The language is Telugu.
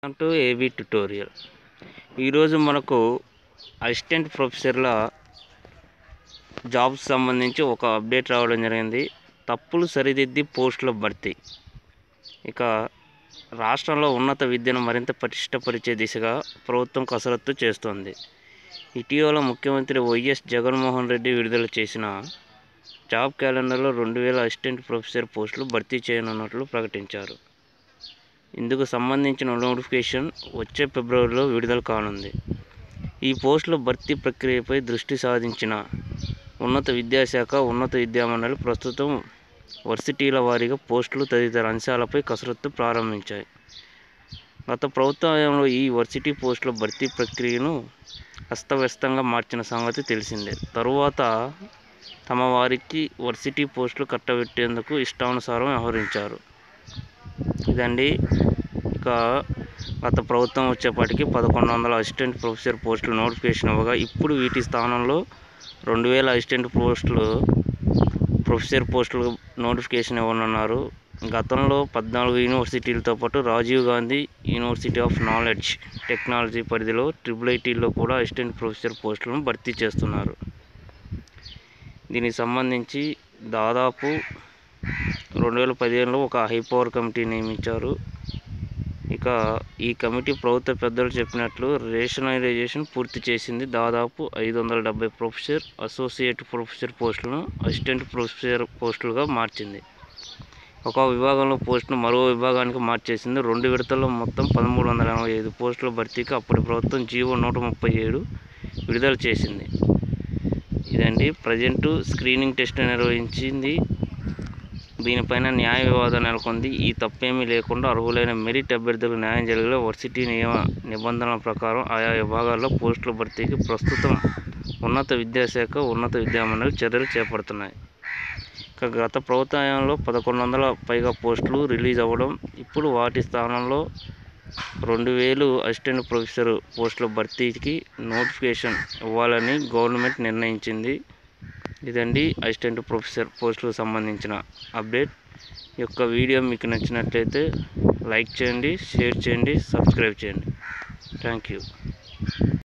టు ఏబీ ట్యుటోరియల్ ఈరోజు మనకు అసిస్టెంట్ ప్రొఫెసర్ల జాబ్స్ సంబంధించి ఒక అప్డేట్ రావడం జరిగింది తప్పులు సరిదిద్ది పోస్టుల భర్తీ ఇక రాష్ట్రంలో ఉన్నత విద్యను మరింత పటిష్టపరిచే దిశగా ప్రభుత్వం కసరత్తు చేస్తోంది ఇటీవల ముఖ్యమంత్రి వైఎస్ జగన్మోహన్ రెడ్డి విడుదల చేసిన జాబ్ క్యాలెండర్లో రెండు వేల అసిస్టెంట్ ప్రొఫెసర్ పోస్టులు భర్తీ చేయనున్నట్లు ప్రకటించారు ఇందుకు సంబంధించిన నోటిఫికేషన్ వచ్చే ఫిబ్రవరిలో విడుదల కానుంది ఈ పోస్టుల భర్తీ ప్రక్రియపై దృష్టి సాధించిన ఉన్నత విద్యాశాఖ ఉన్నత విద్యామండలి ప్రస్తుతం వర్సిటీల వారీగా పోస్టులు తదితర అంశాలపై కసరత్తు ప్రారంభించాయి గత ప్రభుత్వ హయాంలో ఈ వర్సిటీ పోస్టుల భర్తీ ప్రక్రియను అస్తవ్యస్తంగా మార్చిన సంగతి తెలిసిందే తరువాత తమ వారికి వర్సిటీ పోస్టులు కట్టబెట్టేందుకు ఇష్టానుసారం వ్యవహరించారు ఇదండి ఇక గత ప్రభుత్వం వచ్చేప్పటికి పదకొండు వందల అసిస్టెంట్ ప్రొఫెసర్ పోస్టులు నోటిఫికేషన్ ఇవ్వగా ఇప్పుడు వీటి స్థానంలో రెండు వేల అసిస్టెంట్ పోస్టులు ప్రొఫెసర్ పోస్టులు నోటిఫికేషన్ ఇవ్వనున్నారు గతంలో పద్నాలుగు యూనివర్సిటీలతో పాటు Rajiv Gandhi university of knowledge technology పరిధిలో ట్రిపుల్ ఐటీలో కూడా అసిస్టెంట్ ప్రొఫెసర్ పోస్టులను భర్తీ చేస్తున్నారు దీనికి సంబంధించి దాదాపు రెండు వేల పదిహేనులో ఒక హై పవర్ కమిటీ నియమించారు ఇక ఈ కమిటీ ప్రభుత్వ పెద్దలు చెప్పినట్లు రేషనలైజేషన్ పూర్తి చేసింది దాదాపు ఐదు వందల డెబ్బై ప్రొఫెసర్ అసోసియేట్ ప్రొఫెసర్ పోస్టులను అసిస్టెంట్ ప్రొఫెసర్ పోస్టులుగా మార్చింది ఒక విభాగంలో పోస్టును మరో విభాగానికి మార్చేసింది రెండు విడతల్లో మొత్తం పదమూడు వందల ఎనభై ఐదు పోస్టుల భర్తీకి అప్పటి ప్రభుత్వం జీవో నూట ముప్పై ఏడు విడుదల చేసింది ఇదండి ప్రజెంటు స్క్రీనింగ్ టెస్ట్ నిర్వహించింది దీనిపైన న్యాయ వివాదం నెలకొంది ఈ తప్పేమీ లేకుండా అర్హులైన మెరిట్ అభ్యర్థులకు న్యాయం జరిగే వర్సిటీ నియమ నిబంధనల ప్రకారం ఆయా విభాగాల్లో పోస్టుల భర్తీకి ప్రస్తుతం ఉన్నత విద్యాశాఖ ఉన్నత విద్యామండలి చర్యలు చేపడుతున్నాయి ఇక గత ప్రభుత్వ హయాంలో పదకొండు వందల పైగా పోస్టులు రిలీజ్ అవ్వడం ఇప్పుడు వాటి స్థానంలో రెండు వేలు అసిస్టెంట్ ప్రొఫెసర్ పోస్టుల భర్తీకి నోటిఫికేషన్ ఇవ్వాలని గవర్నమెంట్ నిర్ణయించింది ఇదండి అసిస్టెంట్ ప్రొఫెసర్ పోస్టులకు సంబంధించిన అప్డేట్ ఈ యొక్క వీడియో మీకు నచ్చినట్లయితే లైక్ చేయండి షేర్ చేయండి సబ్స్క్రైబ్ చేయండి థ్యాంక్ యూ